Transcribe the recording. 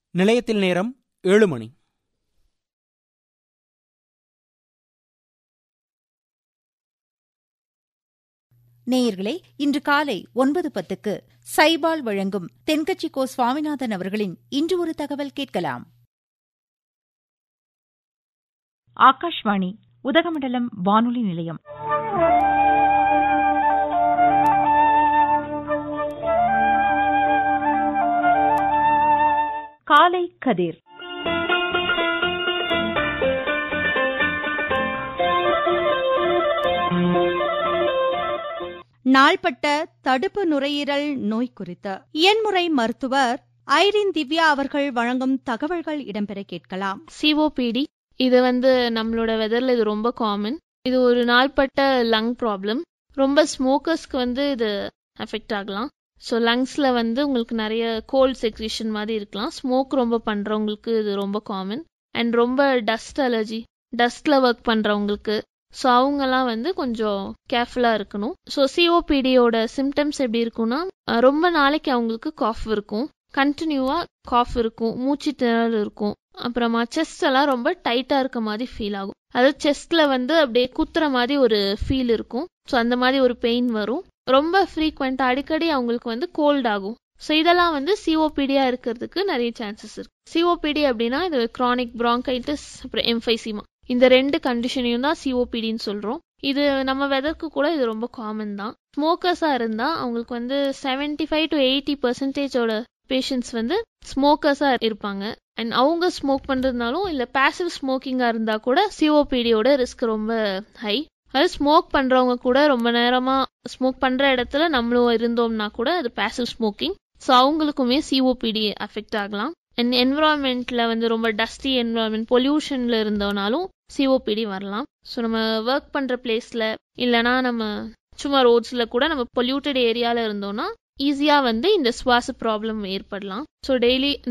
நிலையத்தில் நேரம் ஏழு மணி நேயர்களே இன்று காலை ஒன்பது பத்துக்கு சைபால் வழங்கும் தென்கட்சி கோ சுவாமிநாதன் அவர்களின் இன்று ஒரு தகவல் கேட்கலாம் ஆகாஷ்வாணி உதகமண்டலம் வானொலி நிலையம் காலை கதிர் நாள்பட்ட தடுப்பு நுரையீரல் நோய் குறித்து இயன்முறை மருத்துவர் ஐரின் திவ்யா அவர்கள் வழங்கும் தகவல்கள் இடம்பெற கேட்கலாம் சிஓபிடி இது வந்து நம்மளோட வெதர்ல இது ரொம்ப காமன் இது ஒரு நாள்பட்ட லங் ப்ராப்ளம் ரொம்ப ஸ்மோக்கர்ஸ்க்கு வந்து இது அஃபெக்ட் ஆகலாம் ஸோ லங்ஸில் வந்து உங்களுக்கு நிறைய கோல்ட் செக்ரேஷன் மாதிரி இருக்கலாம் ஸ்மோக் ரொம்ப பண்ணுறவங்களுக்கு இது ரொம்ப காமன் அண்ட் ரொம்ப டஸ்ட் அலர்ஜி டஸ்ட்டில் ஒர்க் பண்ணுறவங்களுக்கு ஸோ அவங்கெல்லாம் வந்து கொஞ்சம் கேர்ஃபுல்லாக இருக்கணும் ஸோ சிஓபிடியோட சிம்டம்ஸ் எப்படி இருக்கும்னா அஹ் ரொம்ப நாளைக்கு அவங்களுக்கு காஃப் இருக்கும் கண்டினியூவாக காஃப் இருக்கும் மூச்சு திணறல் இருக்கும் அப்புறமா செஸ்ட் எல்லாம் ரொம்ப டைட்டாக இருக்க மாதிரி ஃபீல் ஆகும் அதாவது செஸ்ட்ல வந்து அப்படியே குத்துற மாதிரி ஒரு ஃபீல் இருக்கும் ஸோ அந்த மாதிரி ஒரு பெயின் வரும் ரொம்ப ஃப்ரீக்வெண்ட்டாக அடிக்கடி அவங்களுக்கு வந்து கோல்ட் ஆகும் ஸோ இதெல்லாம் வந்து சிஓபிடியா இருக்கிறதுக்கு நிறைய சான்சஸ் இருக்கு சிஓபிடி அப்படின்னா இது கிரானிக் bronchitis அப்புறம் எம்ஃபைசிமா இந்த ரெண்டு கண்டிஷனையும் தான் சிஓபிடின்னு சொல்றோம் இது நம்ம வெதருக்கு கூட இது ரொம்ப காமன் தான் ஸ்மோக்கர்ஸா இருந்தா அவங்களுக்கு வந்து 75 ஃபைவ் டு எயிட்டி பர்சன்டேஜோட பேஷண்ட்ஸ் வந்து ஸ்மோக்கர்ஸா இருப்பாங்க அண்ட் அவங்க ஸ்மோக் பண்றதுனாலும் இல்ல பாசிவ் ஸ்மோக்கிங்கா இருந்தா கூட சிஓபிடியோட ரிஸ்க் ரொம்ப ஹை அது ஸ்மோக் பண்றவங்க கூட ரொம்ப நேரமா ஸ்மோக் பண்ற இடத்துல நம்மளும் இருந்தோம்னா கூட அது பாசிவ் ஸ்மோக்கிங் ஸோ அவங்களுக்குமே சிஓபிடி அஃபெக்ட் ஆகலாம் அண்ட் என்விரான்மெண்ட்ல வந்து ரொம்ப டஸ்டி என்விரான்மெண்ட் பொல்யூஷன்ல இருந்தோம்னாலும் சிஓபிடி வரலாம் ஸோ நம்ம ஒர்க் பண்ற பிளேஸ்ல இல்லைனா நம்ம சும்மா ரோட்ஸ்ல கூட நம்ம பொல்யூட்டட் ஏரியால இருந்தோம்னா ஈஸியா வந்து இந்த சுவாச ப்ராப்ளம் ஏற்படலாம் ஸோ டெய்லி